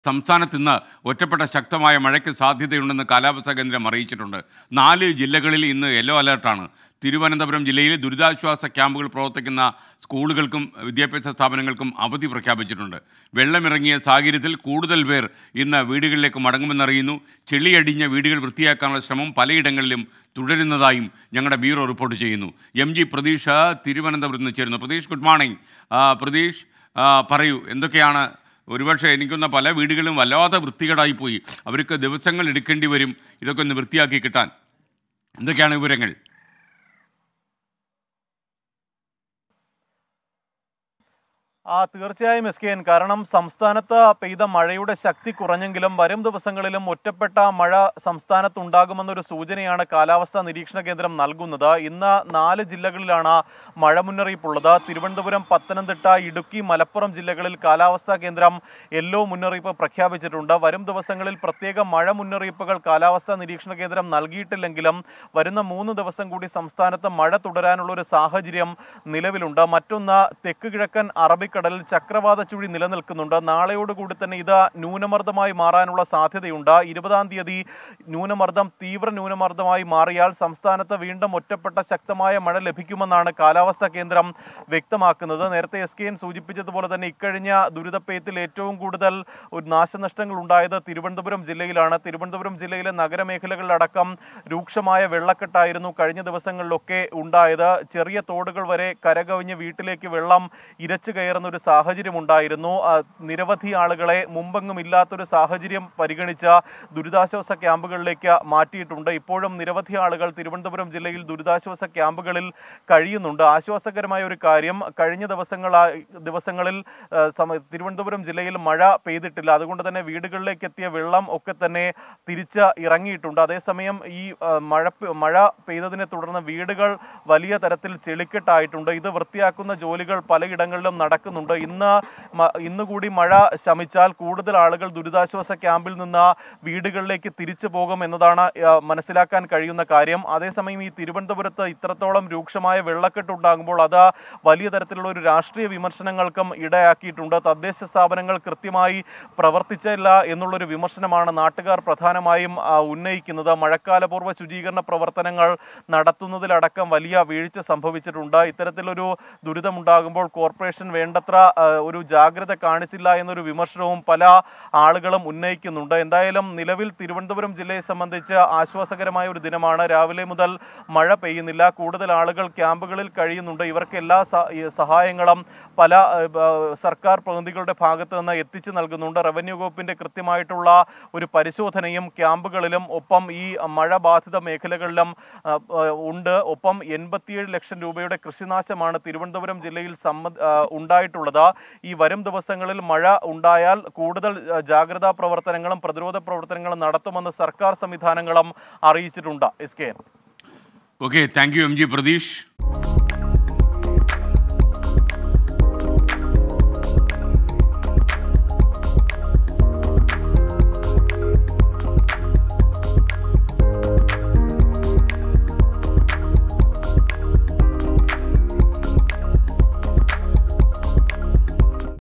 സംസ്ഥാനത്ത് ഇന്ന് ഒറ്റപ്പെട്ട ശക്തമായ മഴയ്ക്ക് സാധ്യതയുണ്ടെന്ന് കാലാവസ്ഥാ കേന്ദ്രം അറിയിച്ചിട്ടുണ്ട് നാല് ജില്ലകളിൽ ഇന്ന് യെല്ലോ അലർട്ടാണ് തിരുവനന്തപുരം ജില്ലയിൽ ദുരിതാശ്വാസ ക്യാമ്പുകൾ പ്രവർത്തിക്കുന്ന സ്കൂളുകൾക്കും വിദ്യാഭ്യാസ സ്ഥാപനങ്ങൾക്കും അവധി പ്രഖ്യാപിച്ചിട്ടുണ്ട് വെള്ളമിറങ്ങിയ സാഹചര്യത്തിൽ കൂടുതൽ പേർ ഇന്ന് വീടുകളിലേക്ക് മടങ്ങുമെന്നറിയുന്നു ചെളിയടിഞ്ഞ വീടുകൾ വൃത്തിയാക്കാനുള്ള ശ്രമം പലയിടങ്ങളിലും തുടരുന്നതായും ഞങ്ങളുടെ ബ്യൂറോ റിപ്പോർട്ട് ചെയ്യുന്നു എം ജി പ്രതീഷ് തിരുവനന്തപുരത്ത് നിന്ന് ചേരുന്നു പ്രതീഷ് ഗുഡ് മോർണിംഗ് ആ, പ്രതീഷ് ആ, പറയൂ എന്തൊക്കെയാണ് ഒരുപക്ഷെ എനിക്കൊന്ന പല വീടുകളും വല്ലാതെ വൃത്തികേടായി പോയി അവർക്ക് ദിവസങ്ങൾ എടുക്കേണ്ടി വരും ഇതൊക്കെ ഒന്ന് വൃത്തിയാക്കി കിട്ടാൻ എന്തൊക്കെയാണ് വിവരങ്ങൾ ആ തീർച്ചയായും എസ് കെ എൻ കാരണം സംസ്ഥാനത്ത് പെയ്ത മഴയുടെ ശക്തി കുറഞ്ഞെങ്കിലും വരും ദിവസങ്ങളിലും ഒറ്റപ്പെട്ട മഴ സംസ്ഥാനത്ത് ഉണ്ടാകുമെന്നൊരു സൂചനയാണ് കാലാവസ്ഥാ നിരീക്ഷണ കേന്ദ്രം നൽകുന്നത് ഇന്ന് നാല് ജില്ലകളിലാണ് മഴ മുന്നറിയിപ്പുള്ളത് തിരുവനന്തപുരം പത്തനംതിട്ട ഇടുക്കി മലപ്പുറം ജില്ലകളിൽ കാലാവസ്ഥാ കേന്ദ്രം യെല്ലോ മുന്നറിയിപ്പ് പ്രഖ്യാപിച്ചിട്ടുണ്ട് വരും ദിവസങ്ങളിൽ പ്രത്യേക മഴ മുന്നറിയിപ്പുകൾ കാലാവസ്ഥാ നിരീക്ഷണ കേന്ദ്രം നൽകിയിട്ടില്ലെങ്കിലും വരുന്ന മൂന്ന് ദിവസം കൂടി സംസ്ഥാനത്ത് മഴ തുടരാനുള്ള ഒരു സാഹചര്യം നിലവിലുണ്ട് മറ്റൊന്ന് തെക്ക് കിഴക്കൻ അറബിക്കടലിൽ ചക്രവാത ചുഴി നിലനിൽക്കുന്നുണ്ട് നാളെയോടുകൂടി തന്നെ ഇത് ന്യൂനമർദ്ദമായി മാറാനുള്ള സാധ്യതയുണ്ട് ഇരുപതാം തീയതി ന്യൂനമർദ്ദം തീവ്ര ന്യൂനമർദ്ദമായി മാറിയാൽ സംസ്ഥാനത്ത് വീണ്ടും ഒറ്റപ്പെട്ട ശക്തമായ മഴ ലഭിക്കുമെന്നാണ് കാലാവസ്ഥാ കേന്ദ്രം വ്യക്തമാക്കുന്നത് നേരത്തെ എസ് കെ എൻ സൂചിപ്പിച്ചതുപോലെ തന്നെ ഇക്കഴിഞ്ഞ ദുരിതപ്പെയ്ത്തിൽ ഏറ്റവും കൂടുതൽ ഒരു നാശനഷ്ടങ്ങൾ ഉണ്ടായത് തിരുവനന്തപുരം ജില്ലയിലാണ് തിരുവനന്തപുരം ജില്ലയിലെ നഗരമേഖലകളിലടക്കം രൂക്ഷമായ വെള്ളക്കെട്ടായിരുന്നു കഴിഞ്ഞ ദിവസങ്ങളിലൊക്കെ ഉണ്ടായത് ചെറിയ തോടുകൾ വരെ കരകവിഞ്ഞ് വീട്ടിലേക്ക് വെള്ളം ഇരച്ചു കയറുന്ന ഒരു സാഹചര്യം ഉണ്ടായിരുന്നു ആ, നിരവധി ആളുകളെ മുമ്പെങ്ങും ഇല്ലാത്തൊരു സാഹചര്യം പരിഗണിച്ച ദുരിതാശ്വാസ ക്യാമ്പുകളിലേക്ക് മാറ്റിയിട്ടുണ്ട് ഇപ്പോഴും നിരവധി ആളുകൾ തിരുവനന്തപുരം ജില്ലയിൽ ദുരിതാശ്വാസ ക്യാമ്പുകളിൽ കഴിയുന്നുണ്ട് ആശ്വാസകരമായ ഒരു കാര്യം കഴിഞ്ഞ ദിവസങ്ങളായി ദിവസങ്ങളിൽ ആ, സമ- തിരുവനന്തപുരം ജില്ലയിൽ മഴ പെയ്തിട്ടില്ല അതുകൊണ്ട് തന്നെ വീടുകളിലേക്ക് എത്തിയ വെള്ളം ഒക്കെ തന്നെ തിരിച്ച് ഇറങ്ങിയിട്ടുണ്ട് അതേസമയം ഈ ആ, മഴ പെ- മഴ പെയ്തതിനെ തുടർന്ന് വീടുകൾ വലിയ തരത്തിൽ ചെളിക്കെട്ടായിട്ടുണ്ട് ഇത് വൃത്തിയാക്കുന്ന ജോലികൾ പലയിടങ്ങളിലും നടക്കുന്നുണ്ട് ഇന്ന് മ- ഇന്ന് കൂടി മഴ ശമിച്ചാൽ കൂടുതൽ ആളുകൾ ദുരിതാശ്വാസ ക്യാമ്പിൽ നിന്ന് വീടുകളിലേക്ക് തിരിച്ചു പോകും എന്നതാണ് ആ, മനസ്സിലാക്കാൻ കഴിയുന്ന കാര്യം അതേസമയം ഈ തിരുവനന്തപുരത്ത് ഇത്രത്തോളം രൂക്ഷമായ വെള്ളക്കെട്ട് ഉണ്ടാകുമ്പോൾ അത് വലിയ തരത്തിലുള്ള ഒരു രാഷ്ട്രീയ വിമർശനങ്ങൾക്കും ഇടയാക്കിയിട്ടുണ്ട് തദ്ദേശ സ്ഥാപനങ്ങൾ കൃത്യമായി പ്രവർത്തിച്ചില്ല എന്നുള്ളൊരു വിമർശനമാണ് നാട്ടുകാർ പ്രധാനമായും ആ, ഉന്നയിക്കുന്നത് മഴക്കാലപൂർവ്വ ശുചീകരണ പ്രവർത്തനങ്ങൾ നടത്തുന്നതിലടക്കം വലിയ വീഴ്ച സംഭവിച്ചിട്ടുണ്ട് ഇത്തരത്തിലൊരു ദുരിതമുണ്ടാകുമ്പോൾ കോർപ്പറേഷൻ വേണ്ടത്ര ആ, ഒരു ജാഗ്രത കാണിച്ചില്ല എന്നൊരു വിമർശനവും പല ആളുകളും ഉന്നയിക്കുന്നുണ്ട് എന്തായാലും നിലവിൽ തിരുവനന്തപുരം ജില്ലയെ സംബന്ധിച്ച് ആശ്വാസകരമായ ഒരു ദിനമാണ് രാവിലെ മുതൽ മഴ പെയ്യുന്നില്ല കൂടുതൽ ആളുകൾ ക്യാമ്പുകളിൽ കഴിയുന്നുണ്ട് ഇവർക്ക് എല്ലാ സ- ഈ സഹായങ്ങളും പല ഏഹ്, ബ- സർക്കാർ പ്രതിനിധികളുടെ ഭാഗത്ത് നിന്ന് എത്തിച്ചു നൽകുന്നുണ്ട് റവന്യൂ വകുപ്പിന്റെ കൃത്യമായിട്ടുള്ള ഒരു പരിശോധനയും ക്യാമ്പുകളിലും ഒപ്പം ഈ മഴ ബാധിത മേഖലകളിലും ആ, ആ, ഉണ്ട് ഒപ്പം എൺപത്തിയേഴ് ലക്ഷം രൂപയുടെ കൃഷിനാശമാണ് തിരുവനന്തപുരം ജില്ലയിൽ സമ്മ ആ, ഉണ്ടായിട്ടുള്ളത് ഈ വരും ദിവസങ്ങളിൽ മഴ ഉണ്ടായാൽ കൂടുതൽ ആ, ജാഗ്രതാ പ്രവർത്തനങ്ങളും പ്രതിരോധ പ്രവർത്തനങ്ങളും നടത്തുമെന്ന് സർക്കാർ സംവിധാനങ്ങളും അറിയിച്ചിട്ടുണ്ട് S K okay thank you M G Pratheesh